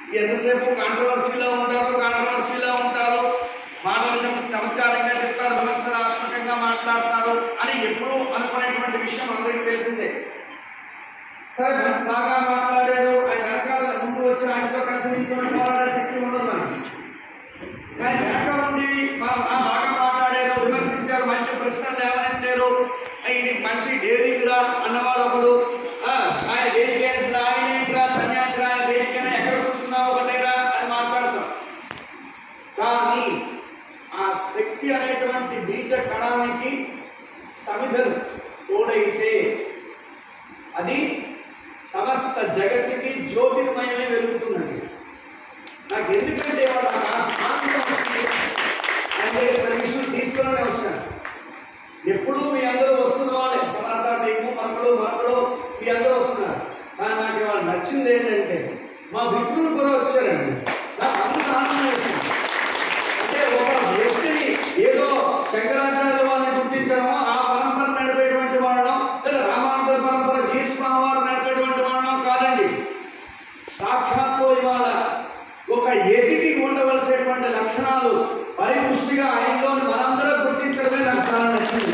ఎంతసేపు కాంట్రవర్సీలో ఉంటారు కాంట్రవర్సీలో ఉంటారు మాటలు చెప్ చమత్కారంగా చెప్తారు విమర్శనాత్మకంగా మాట్లాడతారు అని ఎప్పుడూ అనుకునేటువంటి విషయం అందరికీ తెలిసిందే సరే మంచి బాగా మాట్లాడారు ఆయన వెనకాల ముందు వచ్చి ఆయనతో కలిసి నిల్చొని పోరాడే శక్తి ఉండదు మనకి కానీ వెనక ఉండి మా- ఆ బాగా మాట్లాడారు విమర్శించారు మంచి ప్రశ్నలు లేవనెత్తారు ఇది మంచి డేరింగ్ రా అన్నవాడు ఒకడు ఆ, ఆయన దేనికైనా ఆయన ఏంట్రా సన్యాసి రా దేనికైనా ఎక్కడ కూర్చున్నావు ఒకటేరా అని మాట్లాడతాం కానీ ఆ శక్తి అనేటువంటి బీజ కణానికి సమిధలు తోడైతే అది సమస్త జగత్తుకి జ్యోతిర్మయమే వెలుగుతుందండి నాకు ఎందుకంటే వాళ్ళు ఆ ఆనందం వచ్చింది అంటే పర్మిషన్ తీసుకునే వచ్చాను ఎప్పుడూ మీ అందరూ వస్తున్న వాళ్ళే సమర్థ టీము మనకుడు మనకుడు మీ అందరూ వస్తున్నారు కానీ నాకు వాళ్ళు నచ్చింది ఏంటంటే మా విప్రులు కూడా వచ్చారండి నాకు అంత ఆనందం వేసింది అంటే ఒక వ్యక్తిని ఏదో శంకరాచార్య వాళ్ళని గుర్తించడమో ఆ పరంపర నడిపేటువంటి వాడడం లేదా రామానుజుల పరంపర జీస్మావారు నడిపేటువంటి వాడడం కాదండి సాక్షాత్తు ఇవాళ ఒక ఎదిగి ఉండవలసినటువంటి లక్షణాలు పరిపుష్టిగా ఆయనలోని మనందరం గుర్తించడమే నాకు చాలా నచ్చింది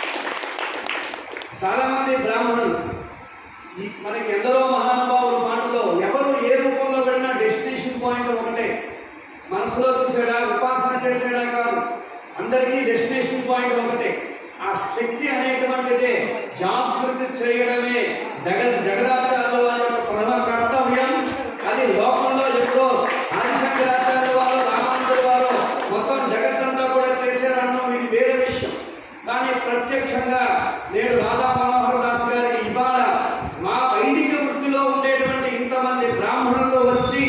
చాలా మంది బ్రాహ్మణులు ఈ మనకి ఎందరో మహానుభావుల మాటలో ఎవరు ఏ రూపంలో వెళ్ళినా డెస్టినేషన్ పాయింట్ ఒకటే మనసులో చూసాడా ఉపాసన చేసాడా కాదు అందరికీ డెస్టినేషన్ పాయింట్ ఒకటే ఆ శక్తి అనేటువంటిదే జాగృతి చేయడమే జగ జగదాచార్యుల వారి యొక్క ప్రథమ కర్తవ్యం అది లోకంలో ఎప్పుడో ఆదిశంకరాచార్య వారు రామానుజుల వారు మొత్తం జగత్తంతా కూడా చేశారన్నో ఇది వేరే విషయం కానీ ప్రత్యక్షంగా నేడు రాధా మనోహర్ దాస్ గారికి ఇవాళ మా వైదిక వృత్తిలో ఉండేటువంటి ఇంతమంది బ్రాహ్మణులు వచ్చి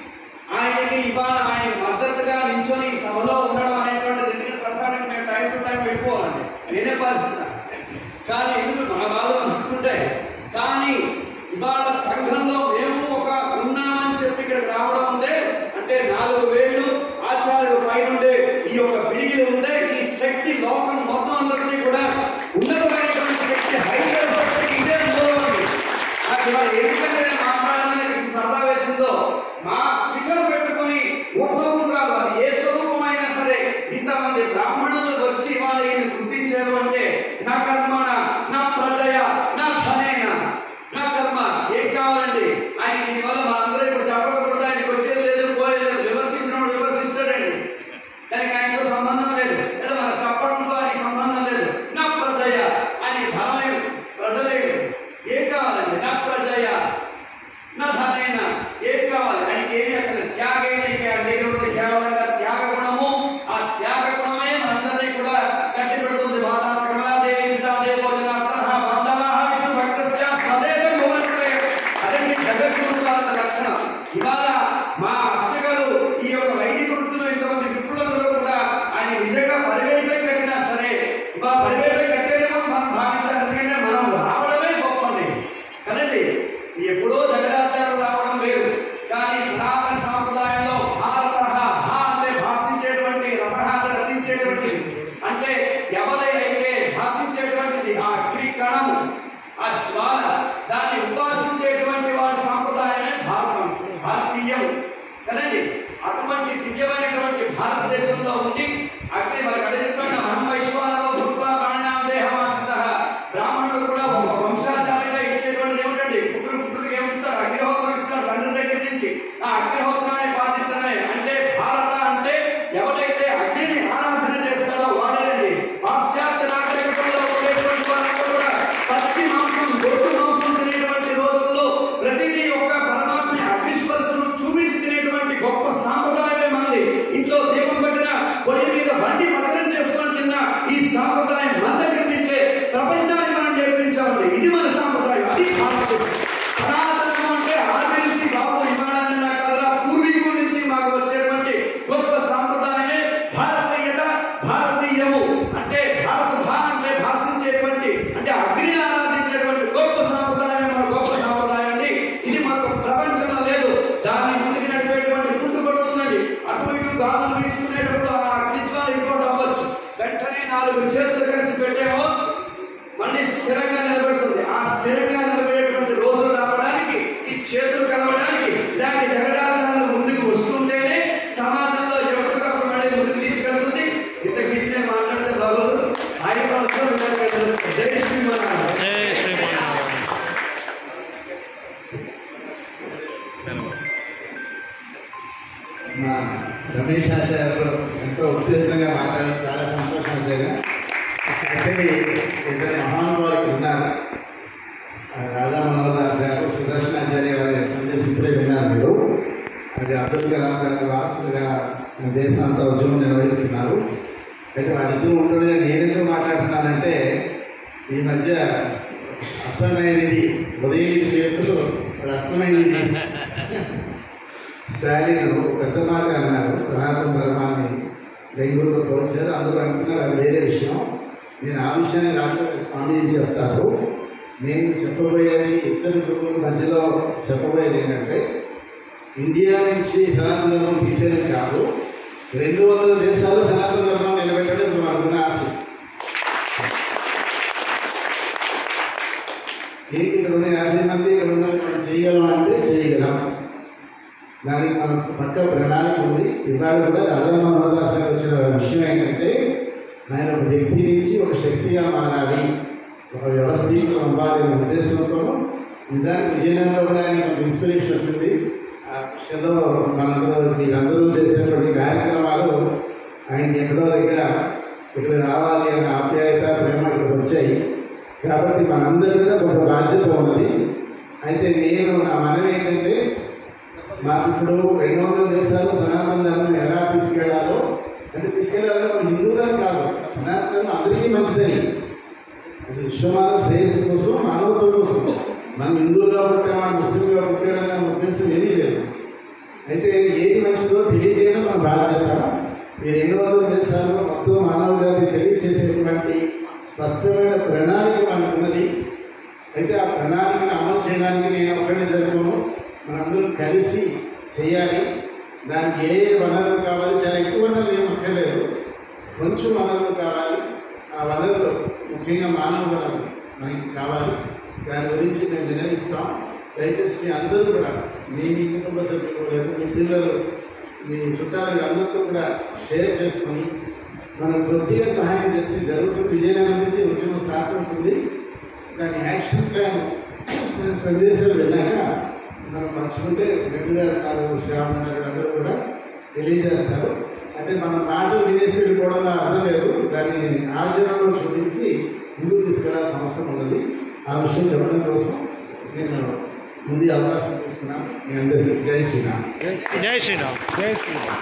ఆయనకి ఇవాళ ఆయన మద్దతుగా నించొని ఈ సభలో ఉండడం అనేటువంటిది ఎందుకంటే సరసానికి మేము టైం టు టైం వెళ్ళిపోవాలండి నేనే బాధ్యత కానీ ఎందుకు మా బాధలు అనుకుంటాయి కానీ ఇవాళ సంఘంలో మేము ఒక ఉన్నామని చెప్పి ఇక్కడికి రావడం ఉందే అంటే నాలుగు వేళ్ళు ఆచార్యుడు పైనుండే ఈ యొక్క పిడిగిలి ఉందే ఈ శక్తి లోకం మొత్తం అందరినీ కూడా ఉన్నతమైనటువంటి శక్తి హైయర్ శక్తి ఇదే అనుభవం అండి. నాకు ఇవాళ ఎందుకంటే నేను మాట్లాడాలని నాకు సరదా వేసిందో మా శిఖలు పెట్టుకొని ఉద్యోగులు అది ఏ స్వరూపమైనా సరే ఇంతమంది బ్రాహ్మణులు వచ్చి ఇవాళ ఈయన గుర్తించారు అంటే నా కర్మణ నా ప్రజయ నా ధనేన నా కర్మ ఏం కావాలండి ఆయన దీనివల్ల మనందరూ ఇప్పుడు చెప్పకూడదు ఆయనకి వచ్చేది లేదు పోయేది లేదు విమర్శించినప్పుడు విమర్శిస్తాడండి దానికి ఆయనతో సంబంధం లేదు లేదా మన చెప్పడంతో ఆయనకి సంబంధం లేదు నా ప్రజయ ఆయన ధనమే ప్రజలే ఏం కావాలండి నా ప్రజయ నా ధనైన ఏం కావాలి ఆయనకి ఏమి అక్కడ త్యాగైన దగ్గర ఉంది కేవలంగా త్యాగ గుణము ఆ త్యాగ గుణమే మనందరినీ కూడా కట్టి పెడుతుంది మాతా చకలాదేవి పితాదేవో జనార్దన బంధవ విష్ణు భక్తస్య స్వదేశం భువనత్రే అదండి జగద్గురువుల లక్షణం ఇవాళ మా అర్చకులు ఈ యొక్క వైదిక వృత్తిలో ఇంతమంది విప్రులందరూ కూడా ఆయన నిజంగా పరివేదం కట్టినా సరే ఇవాళ పరివేదం కట్టేదేమో మనం భావించాలి ఎందుకంటే మనం రావడమే గొప్పండి కదండి ఎప్పుడో జగదాచార్యులు రావడం వేరు కానీ సనాతన సాంప్రదాయంలో భారత భా అంటే భాషించేటువంటి రథ అంటే రచించేటువంటి అంటే ఎవరైతే భాషించేటువంటిది ఆ అగ్ని కణము ఆ జ్వాల దాన్ని ఉపాసించేటువంటి వాడి సాంప్రదాయమే భారతం భారతీయం కదండి అటువంటి దివ్యమైనటువంటి భారతదేశంలో ఉండి అగ్ని మనకు అదే చెప్తాడు అహం వైశ్వానలో భూత్వా ప్రాణినాం దేహమాశ్రిత బ్రాహ్మణులు కూడా ఒక వంశాచారంగా ఇచ్చేటువంటిది ఏమిటండి పుట్టుడు పుట్టుడికి ఏమిస్తారు అగ్నిహోత్రం ఇస్తారు తండ్రి దగ్గర నుంచి ఆ అగ్నిహోత్రాన్ని పాటించడమే అంటే భారత అంటే ఎవరైతే అగ్నిని ఆరాధన చేస్తాడో వాడేనండి పాశ్చాత్య నాగరికతలో ఉండేటువంటి వాళ్ళంతా కూడా పచ్చి మాంసం గొడ్డు మాంసం తినేటువంటి రోజుల్లో ప్రతిదీ ఒక పరమాత్మ అగ్నిస్పర్శను చూపించి తినేటువంటి గొప్ప సాంప్రదాయమే మనది ఇంట్లో దీపం పెట్టిన పొయ్యి మీద బండి పతనం చేసుకొని తిన్న ఈ సాంప్రదాయం మన దగ్గర నుంచే ప్రపంచానికి మనం నేర్పించామండి ఇది మన సాంప్రదాయం అది భారతదేశం సనాతనం అంటే ఆది నుంచి బాబు ఇవ్వడాన్ని నాకు కదరా పూర్వీకుల నుంచి మాకు వచ్చేటువంటి గొప్ప సాంప్రదాయమే భారతీయత భారతీయము అంటే భారత భా అంటే భాషించేటువంటి అంటే అగ్ని ఆరాధించేటువంటి గొప్ప సాంప్రదాయం మన గొప్ప సాంప్రదాయాన్ని ఇది మనకు ప్రపంచంలో లేదు దాన్ని ముందుకు నడిపేటువంటి గుర్తుపడుతుందండి అటు ఇటు గాలులు వీసుకునేటప్పుడు ఆ అగ్నిజ్వాల ఇంకోటి అవ్వచ్చు వెంటనే నాలుగు చేతులు కలిసి పెట్టేమో మళ్ళీ స్థిరంగా నిలబెడుతుంది ఆ స్థిరంగా నిలబడేటువంటి రోజులు రావడానికి ఈ చేతులు కలవడానికి ఇలాంటి జగదాచారాలు మా రమేష్ ఆచార్య ఎంతో ఉత్తేజంగా మాట్లాడారు చాలా సంతోషం ఆచార్య యాక్చువల్లీ ఇద్దరు మహానుభావులు ఉన్నారు ఆ రాధా మనోహర్ దాస్ గారు సుదర్శనాచార్య గారి సందేశం ఇప్పుడే విన్నారు మీరు అది అబ్దుల్ కలాం గారి వారసులుగా మన దేశం అంతా ఉద్యమం నిర్వహిస్తున్నారు అయితే వారిద్దరూ ఉంటుండే నేను ఎందుకు మాట్లాడుతున్నానంటే ఈ మధ్య అస్తమైనది ఉదయం పేరుతో వాడు అస్తమైనది స్టాలిన్ ఒక పెద్ద మాట అన్నారు సనాతన ధర్మాన్ని డెంగ్యూతో పోల్చారు అందరూ అంటున్నారు అది వేరే విషయం నేను ఆ విషయాన్ని రాష్ట్ర స్వామీజీ చెప్తారు నేను చెప్పబోయేది ఇద్దరు గురువుల మధ్యలో చెప్పబోయేది ఏంటంటే ఇండియా నుంచి సనాతన ధర్మం తీసేయడం కాదు రెండు వందల దేశాలు సనాతన ధర్మం నిలబెట్టడం మనకున్న ఆశ ఏంటి ఇక్కడ ఉన్న యాభై మంది ఇక్కడ ఉన్న మనం చేయగలం అంటే చేయగలం దానికి మనకు పక్క ప్రణాళిక ఉంది ఇవాళ కూడా రాధా మనోహర్ దాస్ గారు వచ్చిన విషయం ఏంటంటే ఆయన ఒక వ్యక్తి నుంచి ఒక శక్తిగా మారాలి ఒక వ్యవస్థీకరణ అవ్వాలి అనే ఉద్దేశంతో నిజానికి విజయనగరంలో కూడా ఆయన ఇన్స్పిరేషన్ వచ్చింది ఆ విషయంలో మనందరూ మీరందరూ చేసినటువంటి కార్యక్రమాలు ఆయనకి ఎక్కడో దగ్గర ఇక్కడ రావాలి అనే ఆప్యాయత ప్రేమ ఇక్కడికి వచ్చాయి కాబట్టి మనందరి మీద కొంత బాధ్యత ఉన్నది అయితే నేను నా మనవి ఏంటంటే మాకు ఇప్పుడు రెండు వందల దేశాలు సనాతన ధర్మం ఎలా తీసుకెళ్లాలో అంటే తీసుకెళ్లాలో మనం హిందువులని కాదు సనాతన ధర్మం అందరికీ మంచిదని అది విశ్వమాన శ్రేయస్సు కోసం మానవత్వం కోసం మనం హిందువుగా పుట్టామా ముస్లింగా పుట్టాడనే ఉద్దేశం ఏమీ లేదు అయితే ఏది మంచిదో తెలియజేయడం మన బాధ్యత ఈ రెండు వందల దేశాల్లో మొత్తం మానవ జాతి తెలియజేసేటువంటి స్పష్టమైన ప్రణాళిక మనకు ఉన్నది అయితే ఆ ప్రణాళికను అమలు చేయడానికి నేను ఒక్కడిని సరిపోను మనందరం కలిసి చేయాలి దానికి ఏ ఏ వనరులు కావాలి చాలా ఎక్కువ వనరులు ఏం అక్కర్లేదు కొంచెం వనరులు కావాలి ఆ వనరులు ముఖ్యంగా మానవ వనరులు మనకి కావాలి దాని గురించి మేము వినవిస్తాం దయచేసి మీ అందరూ కూడా మీ మీ కుటుంబ సభ్యులు లేదా మీ పిల్లలు మీ చుట్టాలు అందరితో కూడా షేర్ చేసుకొని మనం కొద్దిగా సహాయం చేస్తే జరుగుతుంది విజయనగరం నుంచి ఉద్యమం స్టార్ట్ అవుతుంది దాని యాక్షన్ ప్లాన్ నేను సందేశాలు వెళ్ళాక మనం పంచుకుంటే రెడ్డిగా గారు శ్యామ్ గారు అందరూ కూడా తెలియజేస్తారు అంటే మన మాటలు వినేసి వెళ్ళిపోవడం అర్థం లేదు దాన్ని ఆచరణలో చూపించి ముందుకు తీసుకెళ్లాల్సిన అవసరం ఉన్నది ఆ విషయం చెప్పడం కోసం నేను ముందు ఈ అవకాశం తీసుకున్నాను మీ అందరికీ జై శ్రీరామ్ జై శ్రీరామ్ జై శ్రీరామ్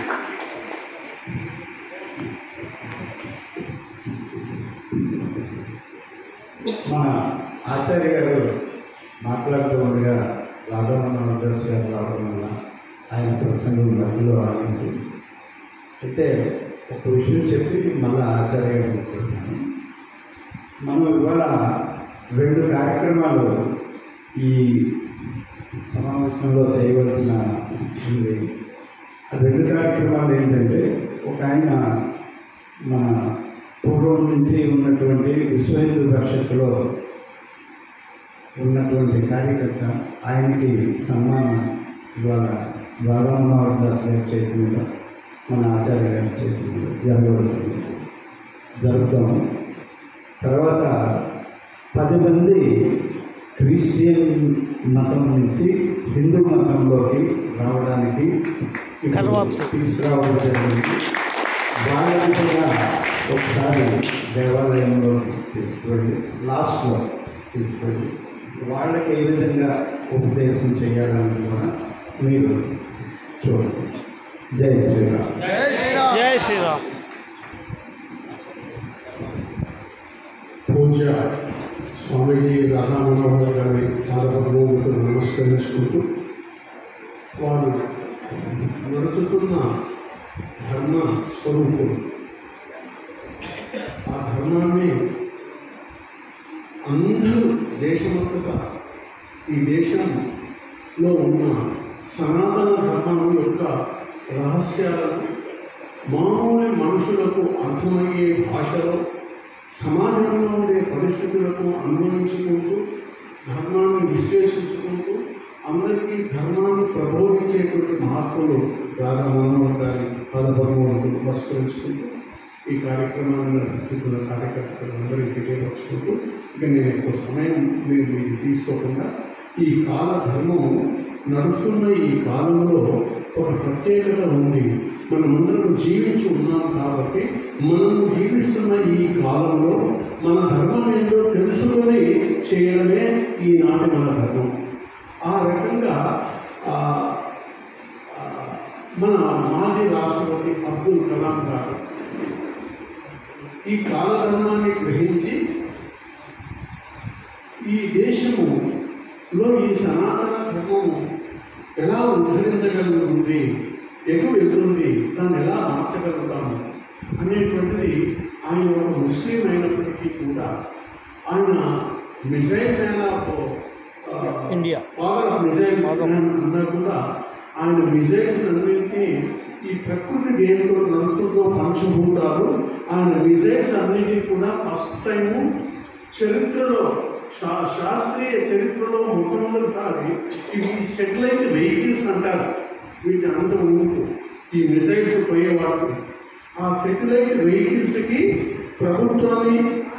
మన ఆచార్య గారు మాట్లాడుతూ ఉండగా రాధామోహన్ దాస్ గారు రావడం వల్ల ఆయన ప్రసంగం మధ్యలో ఆగింది అయితే ఒక విషయం చెప్పి మళ్ళీ ఆచార్య గారికి వచ్చేస్తాను మనం ఇవాళ రెండు కార్యక్రమాలు ఈ సమావేశంలో చేయవలసిన ఉంది ఆ రెండు కార్యక్రమాలు ఏంటంటే ఒక ఆయన మన పూర్వం నుంచి ఉన్నటువంటి విశ్వ హిందూ పరిషత్తులో ఉన్నటువంటి కార్యకర్త ఆయనకి సన్మానం ఇవాళ రాధామోహన్ దాస్ గారి చేతి మీద మన ఆచార్య గారి చేతి మీద జరగవలసింది జరుపుతాము తర్వాత పది మంది క్రిస్టియన్ మతం నుంచి హిందూ మతంలోకి రావడానికి ఇప్పుడు కర్వాప్స్. తీసుకురావడం జరిగింది వాళ్ళని కూడా ఒకసారి దేవాలయంలో తీసుకువెళ్ళి లాస్ట్లో తీసుకెళ్ళి వాళ్ళకి ఏ విధంగా ఉపదేశం చేయాలని కూడా మీరు చూడండి జై శ్రీరామ్ జై శ్రీరామ్ పూజ స్వామీజీ రాధా మనోహర్ గారి పాదపద్మములకు నమస్కరించుకుంటూ వారు నడుచుతున్న ధర్మ స్వరూపులు ఆ ధర్మాన్ని అందరూ దేశమంతటా ఈ దేశంలో ఉన్న సనాతన ధర్మం యొక్క రహస్యాలను మామూలు మనుషులకు అర్థమయ్యే భాషలో సమాజంలో ఉండే పరిస్థితులకు అన్వయించుకుంటూ ధర్మాన్ని విశ్లేషించుకుంటూ అందరికీ ధర్మాన్ని ప్రబోధించేటువంటి మహాత్ములు రాధా మనోహర్ గారి పదపద్మములకు నమస్కరించుకుంటూ ఈ కార్యక్రమాన్ని నడుపుతున్న కార్యకర్తలు అందరూ తెలియపరుచుకుంటూ ఇక నేను ఎక్కువ సమయం మీరు మీకు తీసుకోకుండా ఈ కాల ధర్మము నడుస్తున్న ఈ కాలంలో ఒక ప్రత్యేకత ఉంది మనమందరం జీవించి ఉన్నాం కాబట్టి మనం జీవిస్తున్న ఈ కాలంలో మన ధర్మం ఏంటో తెలుసుకొని చేయడమే ఈనాటి మన ధర్మం ఆ రకంగా ఆ, ఆ, మన మాజీ రాష్ట్రపతి అబ్దుల్ కలాం గారు ఈ కాలధర్మాన్ని గ్రహించి ఈ దేశములో ఈ సనాతన ధర్మము ఎలా ఉద్ధరించగలుగుతుంది ఎటు వెళ్తుంది దాన్ని ఎలా మార్చగలుగుతాము అనేటువంటిది ఆయన ఒక ముస్లిం అయినప్పటికీ కూడా ఆయన missile man of India. Father of missile man అన్నా కూడా ఆయన మిజైల్స్ అన్నింటినీ ఈ ప్రకృతి దేనితో నడుస్తుందో పంచభూతాలు ఆయన మిజైల్స్ అన్నింటినీ కూడా ఫస్ట్ టైము చరిత్రలో శా శాస్త్రీయ చరిత్రలో మొట్టమొదటిసారి ఇవి సెటిలైట్ వెహికల్స్ అంటారు వీటి అంత ముందు ఈ మిసైల్స్ పోయేవాడు ఆ సెటిలైట్ వెహికల్స్కి ప్రభుత్వాన్ని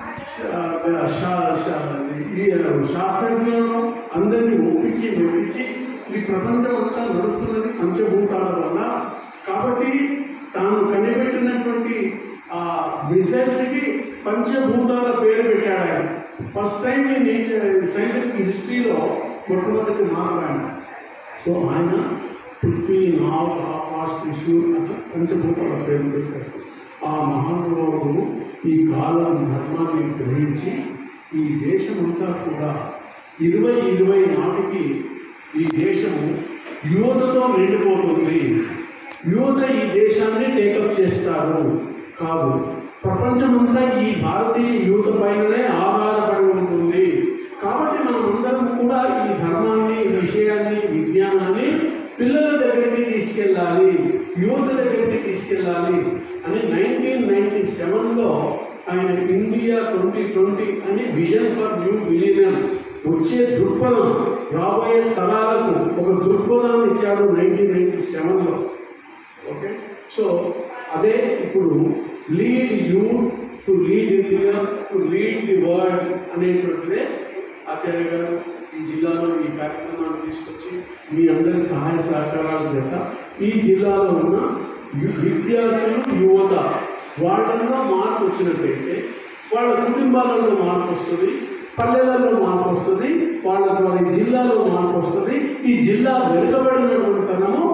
శా- శా- శా- ఈ శాస్త్రజ్ఞులను అందరినీ ఒప్పించి మెప్పించి ఈ ప్రపంచం అంతా నడుస్తున్నది పంచభూతాల వల్ల కాబట్టి తాను కనిపెట్టినటువంటి ఆ మిసైల్స్కి పంచభూతాల పేరు పెట్టాడు ఆయన ఫస్ట్ టైం నేను సైంటిఫిక్ హిస్టరీలో మొట్టమొదటి మాట్లాడాను సో ఆయన పృథ్వీ నావ్ ఆకాశ్ త్రిశూర్ అట్లా పంచభూతాల పేరు పెట్టారు ఆ మహానుభావుడు ఈ కాలం ధర్మాన్ని గ్రహించి ఈ దేశమంతా కూడా ఇరవై ఇరవై నాటికి ఈ దేశము యువతతో నిండిపోతుంది యువత ఈ దేశాన్ని టేకప్ చేస్తారు కాదు ప్రపంచమంతా ఈ భారతీయ యువత పైననే ఆధారపడి ఉంటుంది కాబట్టి మనం అందరం కూడా ఈ ధర్మాన్ని విషయాన్ని విజ్ఞానాన్ని పిల్లల దగ్గరికి తీసుకెళ్ళాలి యువత దగ్గరికి తీసుకెళ్ళాలి అని నైన్టీన్ నైన్టీ సెవెన్లో ఆయన ఇండియా ట్వంటీ ట్వంటీ అని విజన్ ఫర్ న్యూ మిలీనియం వచ్చే దృక్పథం రాబోయే తరాలకు ఒక దృక్పథాన్ని ఇచ్చాడు నైన్టీన్ నైన్టీ సెవెన్లో ఓకే సో అదే ఇప్పుడు lead you to lead India to lead the world అనేటువంటిదే ఆచార్య గారు ఈ జిల్లాలో ఈ కార్యక్రమాన్ని తీసుకొచ్చి మీ అందరి సహాయ సహకారాల చేత ఈ జిల్లాలో ఉన్న యు- విద్యార్థులు యువత వాళ్ళల్లో మార్పు వచ్చినట్టయితే వాళ్ళ కుటుంబాలలో మార్పు వస్తుంది పల్లెలలో మార్పు వస్తుంది వాళ్ళ ద్వారా ఈ జిల్లాలో మార్పు వస్తుంది ఈ జిల్లా వెనుకబడినటువంటి తనము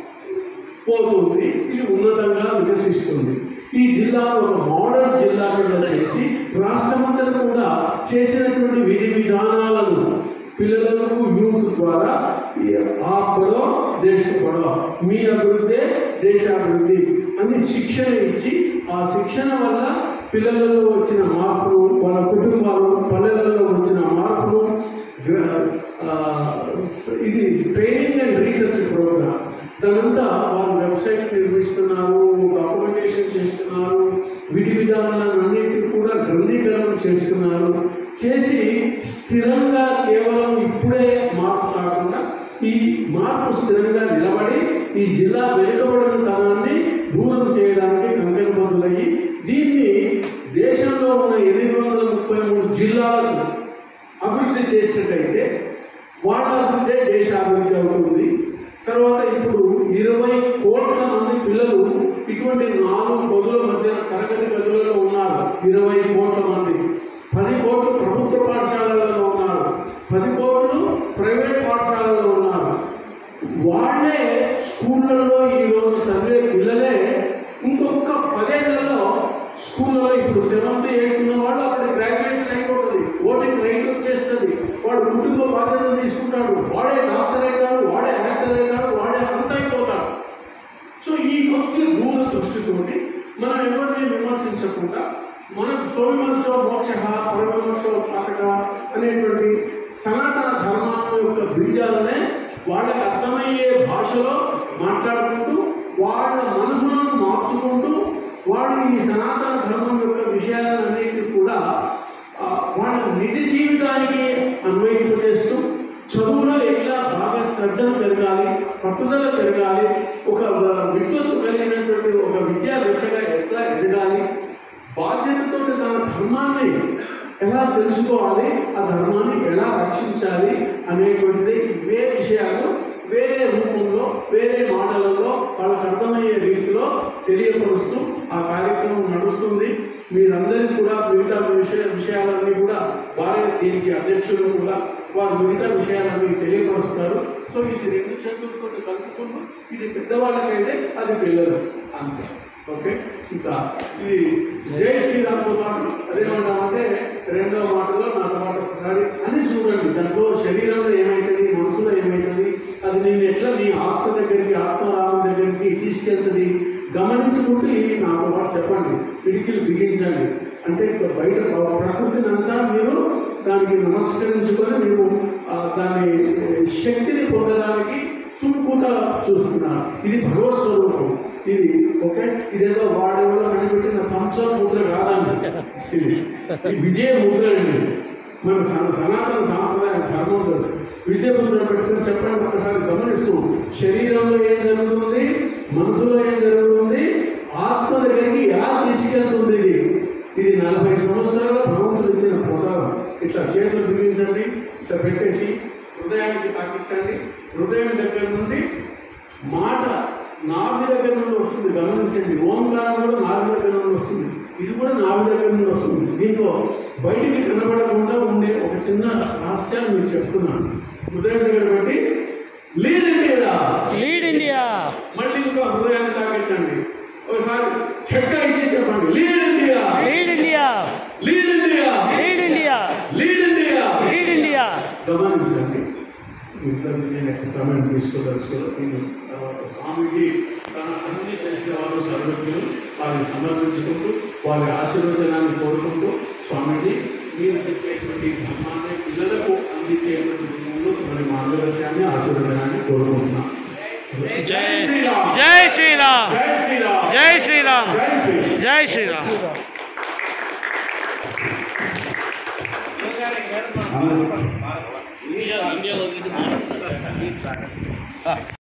పోతుంది ఇది ఉన్నతంగా వికసిస్తుంది ఈ జిల్లాను ఒక మోడల్ జిల్లాగా చేసి రాష్ట్రమంతా కూడా చేసినటువంటి విధి విధానాలను పిల్లలకు యూత్ ద్వారా ఈ ఆ పడో దేశ పడో మీ అభివృద్ధి దేశాభివృద్ధి అని శిక్షణ ఇచ్చి ఆ శిక్షణ వల్ల పిల్లలలో వచ్చిన మార్పులు వాళ్ళ కుటుంబాలు పల్లెలలో వచ్చిన మార్పులు గ్ర- ఆ, స- ఇది ట్రైనింగ్ అండ్ రీసెర్చ్ ప్రోగ్రామ్ దానంతా వారు వెబ్సైట్ నిర్మిస్తున్నారు డాక్యుమెంటేషన్ చేస్తున్నారు విధి విధానాలన్నింటినీ కూడా గ్రంథీకరణ చేస్తున్నారు చేసి స్థిరంగా కేవలం ఇప్పుడే మార్పు కాకుండా ఈ మార్పు స్థిరంగా నిలబడి ఈ జిల్లా వెనుకబడిన తనాన్ని దూరం చేయడానికి కంకణబద్ధులయ్యి దీన్ని దేశంలో ఉన్న ఎనిమిది వందల ముప్పై మూడు జిల్లాలకు అభివృద్ధి చేసినట్టయితే వాళ్ళ అభివృద్ధి దేశ అభివృద్ధి అవుతుంది తర్వాత ఇప్పుడు ఇరవై కోట్ల మంది పిల్లలు ఇటువంటి నాలుగు పదుల మధ్య తరగతి గదులలో ఉన్నారు ఇరవై కోట్ల మంది పది కోట్లు ప్రభుత్వ పాఠశాలలలో ఉన్నారు పది కోట్లు ప్రైవేట్ పాఠశాలలో ఉన్నారు వాళ్ళే స్కూళ్ళల్లో ఈరోజు చదివే పిల్లలే ఇంకొక పదేళ్లలో స్కూళ్ళలో ఇప్పుడు సెవెంత్ ఎయిత్ ఉన్న వాళ్ళు అక్కడ గ్రాడ్యుయేషన్ అయిపోతుంది ఓటింగ్ రైట్ వచ్చేస్తుంది వాడు కుటుంబ బాధ్యతలు తీసుకుంటాడు వాడే డాక్టర్ అవుతాడు వాడే యాక్టర్ అవుతాడు వాడే అంత అయిపోతాడు సో ఈ కొద్ది దూర దృష్టితోటి మనం ఎవరిని విమర్శించకుండా మనం సోవిమర్శో మోక్ష పరమర్శో పాతక అనేటువంటి సనాతన ధర్మాల యొక్క బీజాలనే వాళ్ళకి అర్థమయ్యే భాషలో మాట్లాడుకుంటూ వాళ్ళ మనసులను మార్చుకుంటూ వాళ్ళు ఈ సనాతన ధర్మం యొక్క విషయాలన్నింటినీ కూడా ఆ, వాళ్ళ నిజ జీవితానికి అన్వయింపజేస్తూ చదువులో ఎట్లా బాగా శ్రద్ధను పెరగాలి పట్టుదల పెరగాలి ఒక విద్వత్తు కలిగినటువంటి ఒక విద్యావేత్తగా ఎట్లా ఎదగాలి బాధ్యతతో తన ధర్మాన్ని ఎలా తెలుసుకోవాలి ఆ ధర్మాన్ని ఎలా రక్షించాలి అనేటువంటిది ఇవే విషయాలు వేరే రూపంలో వేరే మాటలలో వాళ్ళకి అర్థమయ్యే రీతిలో తెలియపరుస్తూ ఆ కార్యక్రమం నడుస్తుంది మీరందరికీ కూడా మిగతా విషయ విషయాలన్నీ కూడా వారే దీనికి అధ్యక్షులు కూడా వారు మిగతా విషయాలన్నీ తెలియపరుస్తారు సో ఇది రెండు చేతులతో కలుపుకుంటూ ఇది పెద్దవాళ్ళకైతే అది పిల్లలు అంతే ఓకే ఇంకా ఇది జై శ్రీరామ్తో పాటు అదేమంటామంటే రెండవ మాటలో నాతో పాటు ఒకసారి అన్ని చూడండి దాంట్లో శరీరంలో ఏమవుతుంది మనసులో ఏమవుతుంది అది నేను ఎట్లా నీ ఆత్మ దగ్గరికి ఆత్మరామం దగ్గరికి తీసుకెళ్తుంది గమనించుకుంటూ ఇది నాతో పాటు చెప్పండి పిడికిలు బిగించండి అంటే ఇక బయట ప్రకృతిని అంతా మీరు దానికి నమస్కరించుకొని మీరు ఆ, దాని శక్తిని పొందడానికి సుడుకుత చూస్తున్నారు ఇది భగవత్ స్వరూపం ఇది ఓకే ఇదేదో వాడేవాడో కనిపెట్టిన థమ్సప్ ముద్ర కాదండి ఇది ఇది విజయ ముద్ర అండి మన సన- సనాతన సాంప్రదాయ ధర్మంలో విజయ ముద్ర పెట్టుకొని చెప్పండి ఒకసారి గమనిస్తూ శరీరంలో ఏం జరుగుతుంది మనసులో ఏం జరుగుతుంది ఆత్మ దగ్గరికి ఎలా తీసుకెళ్తుంది ఇది ఇది నలభై సంవత్సరాల భగవంతుడు ఇచ్చిన ప్రసాదం ఇట్లా చేతులు బిగించండి ఇట్లా పెట్టేసి హృదయానికి తాకించండి హృదయం దగ్గర నుండి మాట నాభి దగ్గర నుండి వస్తుంది గమనించండి ఓంకారం కూడా నాభి దగ్గర నుండి వస్తుంది ఇది కూడా నాభి దగ్గర నుండి వస్తుంది దీంట్లో బయటికి కనబడకుండా ఉండే ఒక చిన్న రహస్యాన్ని మీకు చెప్తున్నాను హృదయం దగ్గర పెట్టి లేదండి ఇలా లీడ్ ఇండియా మళ్ళీ ఇంకో హృదయాన్ని తాకించండి ఒకసారి చెట్కా ఇచ్చి చెప్పండి lead India lead India lead India lead India lead India lead India గమనించండి ఇద్దరు నేను ఎక్కువ సమయం తీసుకోదలుచుకోలేదు తర్వాత స్వామీజీ తన అన్ని తెలిసిన వారు సర్వజ్ఞులు వారిని సమర్పించుకుంటూ వారి ఆశీర్వచనాన్ని కోరుకుంటూ స్వామీజీ మీరు చెప్పేటువంటి ధర్మాన్ని పిల్లలకు అందించేటువంటి విధంలో మరి మార్గదర్శనాన్ని ఆశీర్వచనాన్ని కోరుకుంటున్నాం జై శ్రీరామ్ జై శ్రీరామ్ జై శ్రీరామ్ జై శ్రీరామ్ జై శ్రీరామ్ జై శ్రీరామ్ అందరూ ఇండియా